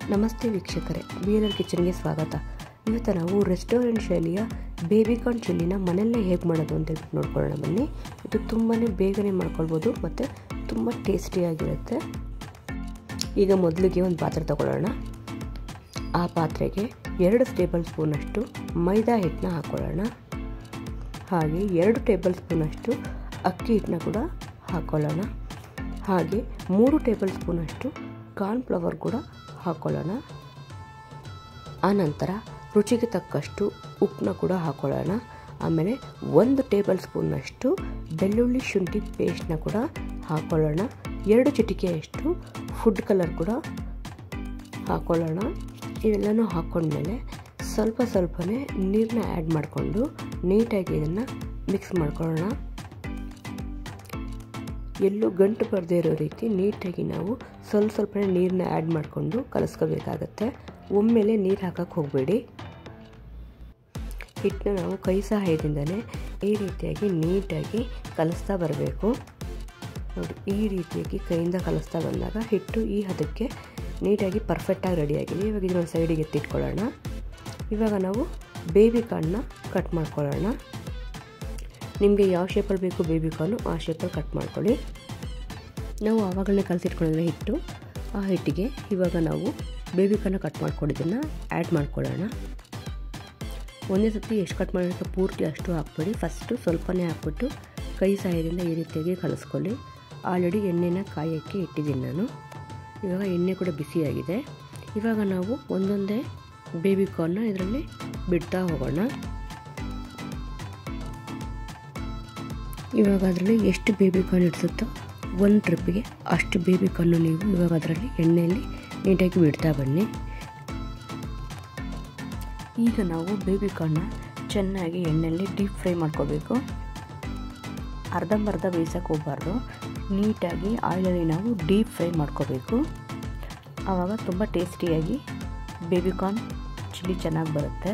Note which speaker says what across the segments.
Speaker 1: ನಮಸ್ತೆ ವೀಕ್ಷಕರೇ B L R ಕಿಚನ್ಗೆ ಸ್ವಾಗತ ಇವತ್ತು ನಾವು ರೆಸ್ಟೋರೆಂಟ್ ಶೈಲಿಯ ಬೇಬಿಕಾರ್ನ್ ಚಿಲ್ಲಿನ ಮನೆಯಲ್ಲೇ ಹೇಗೆ ಮಾಡೋದು ಅಂತ ಹೇಳ್ಬಿಟ್ಟು ನೋಡ್ಕೊಳ್ಳೋಣ ಬನ್ನಿ ಇದು ತುಂಬಾ ಬೇಗನೆ ಮಾಡ್ಕೊಳ್ಬೋದು ಮತ್ತು ತುಂಬ ಟೇಸ್ಟಿಯಾಗಿರುತ್ತೆ ಈಗ ಮೊದಲಿಗೆ ಒಂದು ಪಾತ್ರೆ ತಗೊಳ್ಳೋಣ ಆ ಪಾತ್ರೆಗೆ ಎರಡು ಟೇಬಲ್ ಸ್ಪೂನಷ್ಟು ಮೈದಾ ಹಿಟ್ಟನ್ನ ಹಾಕ್ಕೊಳ್ಳೋಣ ಹಾಗೆ ಎರಡು ಟೇಬಲ್ ಸ್ಪೂನಷ್ಟು ಅಕ್ಕಿ ಹಿಟ್ಟನ್ನ ಕೂಡ ಹಾಕ್ಕೊಳ್ಳೋಣ ಹಾಗೆ ಮೂರು ಟೇಬಲ್ ಸ್ಪೂನಷ್ಟು ಕಾರ್ನ್ಫ್ಲವರ್ ಕೂಡ ಹಾಕ್ಕೊಳ್ಳೋಣ ಆನಂತರ ರುಚಿಗೆ ತಕ್ಕಷ್ಟು ಉಪ್ಪನ್ನ ಕೂಡ ಹಾಕ್ಕೊಳ್ಳೋಣ ಆಮೇಲೆ ಒಂದು ಟೇಬಲ್ ಸ್ಪೂನ್ನಷ್ಟು ಬೆಳ್ಳುಳ್ಳಿ ಶುಂಠಿ ಪೇಸ್ಟ್ನ ಕೂಡ ಹಾಕ್ಕೊಳ್ಳೋಣ ಎರಡು ಚಿಟಿಕೆಯಷ್ಟು ಫುಡ್ ಕಲರ್ ಕೂಡ ಹಾಕ್ಕೊಳ್ಳೋಣ ಇವೆಲ್ಲನೂ ಹಾಕ್ಕೊಂಡ್ಮೇಲೆ ಸ್ವಲ್ಪ ಸ್ವಲ್ಪನೇ ನೀರನ್ನ ಆ್ಯಡ್ ಮಾಡಿಕೊಂಡು ನೀಟಾಗಿ ಇದನ್ನು ಮಿಕ್ಸ್ ಮಾಡ್ಕೊಳ್ಳೋಣ ಎಲ್ಲೂ ಗಂಟು ಬರದೇ ಇರೋ ರೀತಿ ನೀಟಾಗಿ ನಾವು ಸ್ವಲ್ಪ ಸ್ವಲ್ಪನೇ ನೀರನ್ನ ಆ್ಯಡ್ ಮಾಡಿಕೊಂಡು ಕಲಿಸ್ಕೋಬೇಕಾಗತ್ತೆ ಒಮ್ಮೆಲೆ ನೀರು ಹಾಕಕ್ಕೆ ಹೋಗಬೇಡಿ ಹಿಟ್ಟನ್ನ ನಾವು ಕೈ ಸಹಾಯದಿಂದಲೇ ಈ ರೀತಿಯಾಗಿ ನೀಟಾಗಿ ಕಲಿಸ್ತಾ ಬರಬೇಕು ನೋಡಿ ಈ ರೀತಿಯಾಗಿ ಕೈಯಿಂದ ಕಲಿಸ್ತಾ ಬಂದಾಗ ಹಿಟ್ಟು ಈ ಹದಕ್ಕೆ ನೀಟಾಗಿ ಪರ್ಫೆಕ್ಟಾಗಿ ರೆಡಿಯಾಗಿದೆ ಇವಾಗ ಇದನ್ನೊಂದು ಸೈಡಿಗೆ ಎತ್ತಿಟ್ಕೊಳ್ಳೋಣ ಇವಾಗ ನಾವು ಬೇಬಿ ಕಾರ್ನ್ನ ಕಟ್ ಮಾಡ್ಕೊಳ್ಳೋಣ ನಿಮಗೆ ಯಾವ ಶೇಪಲ್ಲಿ ಬೇಕು ಬೇಬಿ ಕಾರ್ನು ಆ ಶೇಪಲ್ಲಿ ಕಟ್ ಮಾಡ್ಕೊಳ್ಳಿ ನಾವು ಆವಾಗಲೇ ಕಲಸಿಟ್ಕೊಂಡಿದ್ರೆ ಹಿಟ್ಟು ಆ ಹಿಟ್ಟಿಗೆ ಇವಾಗ ನಾವು ಬೇಬಿ ಕಾರ್ನ ಕಟ್ ಮಾಡ್ಕೊಂಡಿದ್ದನ್ನು ಆ್ಯಡ್ ಮಾಡ್ಕೊಳ್ಳೋಣ ಒಂದೇ ಸತಿ ಎಷ್ಟು ಕಟ್ ಮಾಡಿರೋ ಪೂರ್ತಿ ಅಷ್ಟು ಹಾಕ್ಬೇಡಿ ಫಸ್ಟು ಸ್ವಲ್ಪನೇ ಹಾಕ್ಬಿಟ್ಟು ಕೈ ಸಹಾಯದಿಂದ ಈ ರೀತಿಯಾಗಿ ಕಲಿಸ್ಕೊಳ್ಳಿ ಆಲ್ರೆಡಿ ಎಣ್ಣೆನ ಕಾಯೋಕ್ಕೆ ಇಟ್ಟಿದ್ದೀನಿ ನಾನು ಇವಾಗ ಎಣ್ಣೆ ಕೂಡ ಬಿಸಿಯಾಗಿದೆ ಇವಾಗ ನಾವು ಒಂದೊಂದೇ ಬೇಬಿ ಕಾರ್ನ ಇದರಲ್ಲಿ ಬಿಡ್ತಾ ಹೋಗೋಣ ಇವಾಗ ಅದರಲ್ಲಿ ಎಷ್ಟು ಬೇಬಿ ಕಾರ್ನ್ ಇಡ್ಸುತ್ತೋ ಒಂದು ಟ್ರಿಪ್ಪಿಗೆ ಅಷ್ಟು ಬೇಬಿ ಕಾರ್ನು ನೀವು ಇವಾಗ ಅದರಲ್ಲಿ ಎಣ್ಣೆಯಲ್ಲಿ ನೀಟಾಗಿ ಬಿಡ್ತಾ ಬನ್ನಿ ಈಗ ನಾವು ಬೇಬಿ ಕಾರ್ನ ಚೆನ್ನಾಗಿ ಎಣ್ಣೆಯಲ್ಲಿ ಡೀಪ್ ಫ್ರೈ ಮಾಡ್ಕೋಬೇಕು ಅರ್ಧಂಬರ್ಧ ಬೇಯಿಸೋಕೆ ಹೋಗಬಾರ್ದು ನೀಟಾಗಿ ಆಯಿಲಲ್ಲಿ ನಾವು ಡೀಪ್ ಫ್ರೈ ಮಾಡ್ಕೋಬೇಕು ಆವಾಗ ತುಂಬ ಟೇಸ್ಟಿಯಾಗಿ ಬೇಬಿ ಕಾರ್ನ್ ಚಿಲ್ಲಿ ಚೆನ್ನಾಗಿ ಬರುತ್ತೆ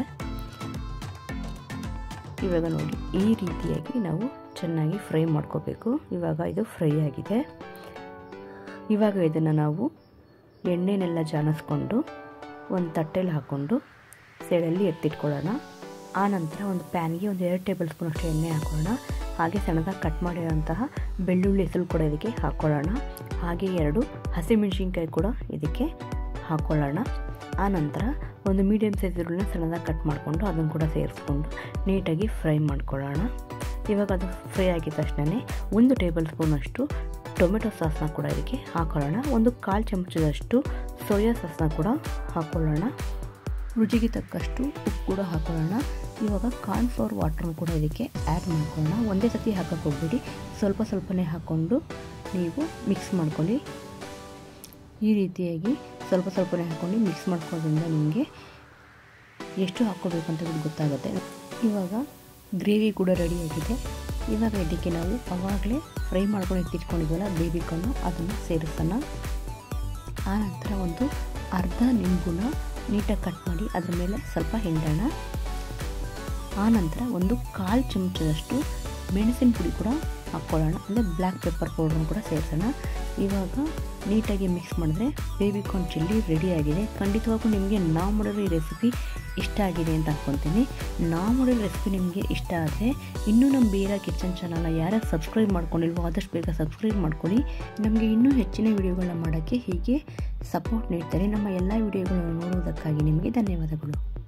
Speaker 1: ಇವಾಗ ನೋಡಿ ಈ ರೀತಿಯಾಗಿ ನಾವು ಚೆನ್ನಾಗಿ ಫ್ರೈ ಮಾಡ್ಕೋಬೇಕು ಇವಾಗ ಇದು ಫ್ರೈ ಆಗಿದೆ ಇವಾಗ ಇದನ್ನು ನಾವು ಎಣ್ಣೆನೆಲ್ಲ ಜಾನಿಸ್ಕೊಂಡು ಒಂದು ತಟ್ಟೆಲಿ ಹಾಕ್ಕೊಂಡು ಸೈಡಲ್ಲಿ ಎತ್ತಿಟ್ಕೊಳ್ಳೋಣ ಆನಂತರ ಒಂದು ಪ್ಯಾನ್ಗೆ ಒಂದು ಎರಡು ಟೇಬಲ್ ಸ್ಪೂನ್ ಅಷ್ಟು ಎಣ್ಣೆ ಹಾಕೊಳ್ಳೋಣ ಹಾಗೆ ಸಣ್ಣದಾಗಿ ಕಟ್ ಮಾಡಿರೋಂತಹ ಬೆಳ್ಳುಳ್ಳಿ ಹೆಸರು ಕೂಡ ಇದಕ್ಕೆ ಹಾಕ್ಕೊಳ್ಳೋಣ ಹಾಗೆ ಎರಡು ಹಸಿಮೆಣಸಿನ್ಕಾಯಿ ಕೂಡ ಇದಕ್ಕೆ ಹಾಕ್ಕೊಳ್ಳೋಣ ಆನಂತರ ಒಂದು ಮೀಡಿಯಮ್ ಸೈಜ್ ಈರುಳ್ಳಿನ ಸಣ್ಣದಾಗಿ ಕಟ್ ಮಾಡಿಕೊಂಡು ಅದನ್ನು ಕೂಡ ಸೇರಿಸ್ಕೊಂಡು ನೀಟಾಗಿ ಫ್ರೈ ಮಾಡ್ಕೊಳ್ಳೋಣ ಇವಾಗ ಅದು ಫ್ರೈ ಆಗಿದ ತಕ್ಷಣ ಒಂದು ಟೇಬಲ್ ಸ್ಪೂನಷ್ಟು ಟೊಮೆಟೊ ಸಾಸ್ನ ಕೂಡ ಇದಕ್ಕೆ ಹಾಕೊಳ್ಳೋಣ ಒಂದು ಕಾಲು ಚಮಚದಷ್ಟು ಸೋಯಾ ಸಾಸ್ನ ಕೂಡ ಹಾಕ್ಕೊಳ್ಳೋಣ ರುಚಿಗೆ ತಕ್ಕಷ್ಟು ಉಪ್ಪು ಕೂಡ ಹಾಕೊಳ್ಳೋಣ ಇವಾಗ ಕಾರ್ನ್ಫ್ಲವರ್ ವಾಟ್ರನ್ನ ಕೂಡ ಇದಕ್ಕೆ ಆ್ಯಡ್ ಮಾಡ್ಕೊಳ್ಳೋಣ ಒಂದೇ ಸತಿ ಹಾಕಕ್ಕೆ ಹೋಗ್ಬಿಡಿ ಸ್ವಲ್ಪ ಸ್ವಲ್ಪನೇ ಹಾಕ್ಕೊಂಡು ನೀವು ಮಿಕ್ಸ್ ಮಾಡ್ಕೊಳ್ಳಿ ಈ ರೀತಿಯಾಗಿ ಸ್ವಲ್ಪ ಸ್ವಲ್ಪನೇ ಹಾಕ್ಕೊಂಡು ಮಿಕ್ಸ್ ಮಾಡ್ಕೊಳ್ಳೋದ್ರಿಂದ ನಿಮಗೆ ಎಷ್ಟು ಹಾಕ್ಕೋಬೇಕು ಅಂತ ಗೊತ್ತಾಗುತ್ತೆ ಇವಾಗ ಗ್ರೇವಿ ಕೂಡ ರೆಡಿಯಾಗಿದೆ ಇವಾಗ ಇದಕ್ಕೆ ನಾವು ಅವಾಗಲೇ ಫ್ರೈ ಮಾಡ್ಕೊಂಡು ಎತ್ತಿಟ್ಕೊಂಡಿದ್ವಲ್ಲ ಬೇಬಿ ಕಾರ್ನು ಅದನ್ನು ಸೇರಿಸೋಣ ಆನಂತರ ಒಂದು ಅರ್ಧ ನಿಂಬುನ ನೀಟಾಗಿ ಕಟ್ ಮಾಡಿ ಅದ್ರ ಮೇಲೆ ಸ್ವಲ್ಪ ಹಿಂಡೋಣ ಆನಂತರ ಒಂದು ಕಾಲು ಚಮಚದಷ್ಟು ಮೆಣಸಿನ ಪುಡಿ ಕೂಡ ಹಾಕ್ಕೊಳ್ಳೋಣ ಅಂದರೆ ಬ್ಲ್ಯಾಕ್ ಪೆಪ್ಪರ್ ಪೌಡ್ರನ್ನು ಕೂಡ ಸೇರಿಸೋಣ ಇವಾಗ ನೀಟಾಗಿ ಮಿಕ್ಸ್ ಮಾಡಿದ್ರೆ ಬೇಬಿ ಕಾರ್ನ್ ಚಿಲ್ಲಿ ರೆಡಿಯಾಗಿದೆ ಖಂಡಿತವಾಗೂ ನಿಮಗೆ ನಾವು ಮಾಡಿರೋ ಈ ರೆಸಿಪಿ ಇಷ್ಟ ಆಗಿದೆ ಅಂತ ಅಂದ್ಕೊತೀನಿ ನಾವು ಮಾಡಿರೋ ರೆಸಿಪಿ ನಿಮಗೆ ಇಷ್ಟ ಆದರೆ ಇನ್ನೂ ನಮ್ಮ ಬೇರೆ ಕಿಚನ್ ಚಾನಲ್ನ ಯಾರ್ಯಾರು ಸಬ್ಸ್ಕ್ರೈಬ್ ಮಾಡ್ಕೊಂಡಿಲ್ವೋ ಆದಷ್ಟು ಬೇಗ ಸಬ್ಸ್ಕ್ರೈಬ್ ಮಾಡ್ಕೊಳ್ಳಿ ನಮಗೆ ಇನ್ನೂ ಹೆಚ್ಚಿನ ವಿಡಿಯೋಗಳನ್ನ ಮಾಡೋಕ್ಕೆ ಹೀಗೆ ಸಪೋರ್ಟ್ ನೀಡ್ತಾರೆ ನಮ್ಮ ಎಲ್ಲ ವಿಡಿಯೋಗಳನ್ನು ನೋಡುವುದಕ್ಕಾಗಿ ನಿಮಗೆ ಧನ್ಯವಾದಗಳು